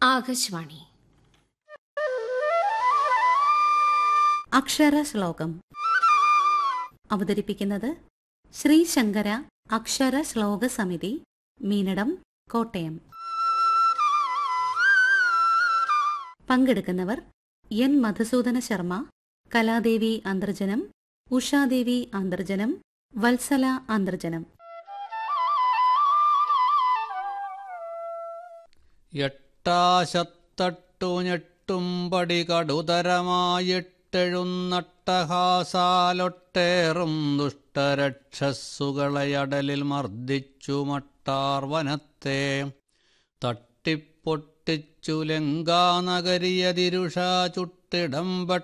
ആകാശവാണി അക്ഷര ശ്ലോകം അവതരിപ്പിക്കുന്നത് ശ്രീ ശങ്കര അക്ഷര ശ്ലോക സമിതി മീനടം കോട്ടയം പങ്കെടുക്കുന്നവർ എൻ മധുസൂദന ശർമ്മ കലാദേവി അന്തർജനം ഉഷാദേവി അന്തർജനം വത്സല അന്തർജനം എട്ടാശത്തട്ടു ഞെട്ടുംപടി കടുതരമായിട്ടെഴുന്നട്ടഹാസാലൊട്ടേറും ദുഷ്ടരക്ഷസ്സുകളെ അടലിൽ മർദ്ദിച്ചു മട്ടാർവനത്തെ തട്ടിപ്പൊട്ടിച്ചു ലങ്കാനഗരിയതിരുഷ ചുട്ടിടം